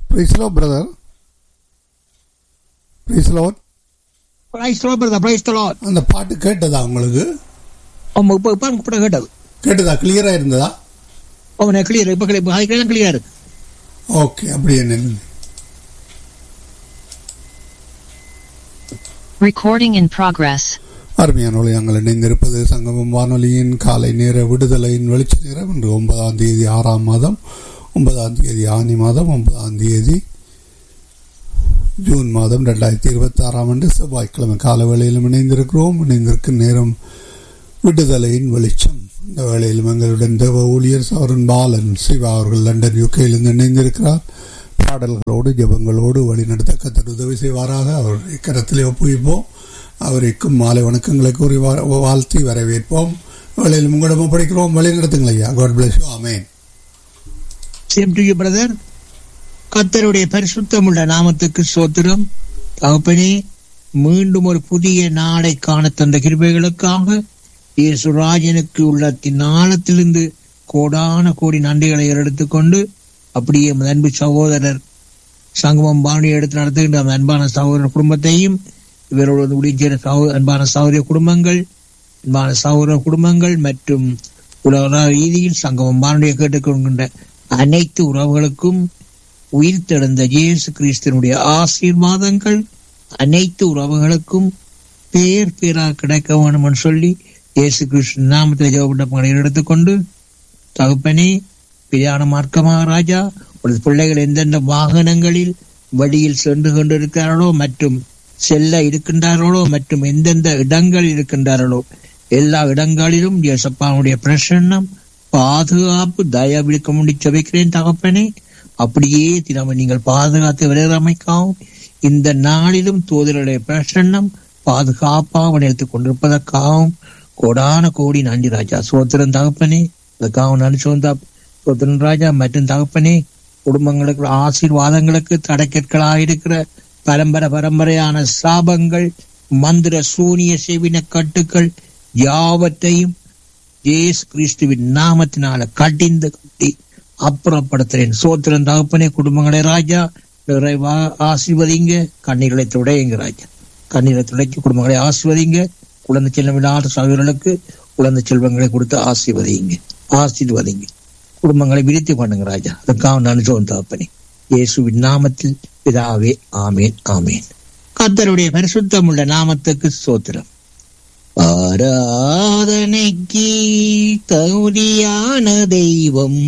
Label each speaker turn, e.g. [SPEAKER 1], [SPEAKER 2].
[SPEAKER 1] பிரைஸ்லோ brother praise Lord
[SPEAKER 2] praise brother praise Lord
[SPEAKER 1] அந்த பாட்டு கேட்டதா உங்களுக்கு
[SPEAKER 2] ஆமா இப்போ இப்போ கூட கேட்டது
[SPEAKER 1] கேட்டதா கிளியரா இருந்ததா
[SPEAKER 2] அவனை கிளியர் இப்போ கிளியர் கிளியர் இருக்கு
[SPEAKER 1] ஓகே அப்படியே நில்லுங்க
[SPEAKER 3] Recording in progress.
[SPEAKER 1] அருமையானவளை நாங்கள் இணைந்திருப்பது சங்கமம் வானொலியின் காலை நேர விடுதலையின் வெளிச்ச நேரம் இன்று ஒன்பதாம் தேதி ஆறாம் மாதம் ஒன்பதாம் தேதி ஆனி மாதம் ஒன்பதாம் தேதி ஜூன் மாதம் ரெண்டாயிரத்தி இருபத்தி ஆறாம் ஆண்டு செவ்வாய்க்கிழமை கால வேளையிலும் இணைந்திருக்கிறோம் இணைந்திருக்கும் நேரம் விடுதலையின் வெளிச்சம் இந்த வேளையிலும் எங்களுடன் தேவ ஊழியர் சவரன் பாலன் சிவா அவர்கள் லண்டன் யூகேயிலிருந்து இணைந்திருக்கிறார் பாடல்களோடு ஜெபங்களோடு வழிநடத்த கத்தர் உதவி செய்வாராக அவர் இக்கரத்திலே ஒப்புவிப்போம் அவருக்கும் மாலை வணக்கங்களை கூறி வா- வாழ்த்தி வரவேற்போம் வேளையில் உங்களிடம் படிக்கிறோம் வழி நடத்துங்கள் ஐயா God bless you amen
[SPEAKER 2] same to you brother கத்தருடைய பரிசுத்தமுள்ள நாமத்துக்கு சோத்திரம் தகப்பனே மீண்டும் ஒரு புதிய நாளை காண தந்த கிருபைகளுக்காக இயேசுராஜனுக்கு உள்ளத்தின் ஆழத்திலிருந்து கோடான கோடி நன்றிகளை எடுத்துக்கொண்டு அப்படியே எமது அன்பு சகோதரர் சங்கமம் பாணி எடுத்து நடத்துகின்ற அந்த அன்பான சகோதரர் குடும்பத்தையும் இவரோடு வந்து முடிஞ்ச சகோ- அன்பான சகோதர குடும்பங்கள் அன்பான சகோதர குடும்பங்கள் மற்றும் உலக ரீதியில் சங்கமம் பானுடைய கேட்டுக்கொள்கின்ற அனைத்து உறவுகளுக்கும் உயிர் தெழுந்த இயேசு கிறிஸ்தனுடைய ஆசீர்வாதங்கள் அனைத்து உறவுகளுக்கும் பேர் பேராக கிடைக்க வேணும்னு சொல்லி இயேசு கிறிஸ்து நாமத்தில் ஜெவப்பட்ட பணியில் எடுத்துக்கொண்டு தகப்பனே பிரியான மார்க்கமா ராஜா ஒரு பிள்ளைகள் எந்தெந்த வாகனங்களில் வழியில் சென்று கொண்டிருக்கிறார்களோ மற்றும் செல்ல இருக்கின்றார்களோ மற்றும் எந்தெந்த இடங்களில் இருக்கின்றார்களோ எல்லா இடங்களிலும் இயேசப்பாவுடைய பிரசன்னம் பாதுகாப்பு தயவிழுக்க முடி செபிக்கிறேன் தகப்பனே அப்படியே தினமும் நீங்கள் பாதுகாத்து விரைமைக்காவும் இந்த நாளிலும் தூதருடைய பிரசன்னம் பாதுகாப்பாக எடுத்துக் கொண்டிருப்பதற்காகவும் கோடான கோடி நன்றி ராஜா சோத்திரன் தகப்பனே அதுக்காக நன்றி சொந்தா சோத்திரன் ராஜா மற்றும் தகப்பனே குடும்பங்களுக்கு ஆசீர்வாதங்களுக்கு தடைக்கற்களாக இருக்கிற பரம்பரை பரம்பரையான சாபங்கள் மந்திர சூனிய செவின கட்டுக்கள் யாவற்றையும் இயேசு கிறிஸ்துவின் நாமத்தினால கடிந்து கட்டி அப்புறப்படுத்துறேன் சோத்திரன் தகப்பனே குடும்பங்களை ராஜா நிறைவா ஆசீர்வதிங்க கண்ணீர்களை துடையுங்க ராஜா கண்ணீரை துடைச்சு குடும்பங்களை ஆசீர்வதிங்க குழந்தை செல்வம் இல்லாத சகோதரர்களுக்கு குழந்தை செல்வங்களை கொடுத்து ஆசீர்வதிங்க ஆசீர்வதிங்க குடும்பங்களை விரித்து பண்ணுங்க ராஜா அதுக்காக நன்றோம் தகப்பனே இயேசுவின் நாமத்தில் பிதாவே ஆமேன் ஆமேன் கர்த்தருடைய பரிசுத்தமுள்ள நாமத்துக்கு சோத்திரம் ஆராதனைக்கு தகுதியான தெய்வம்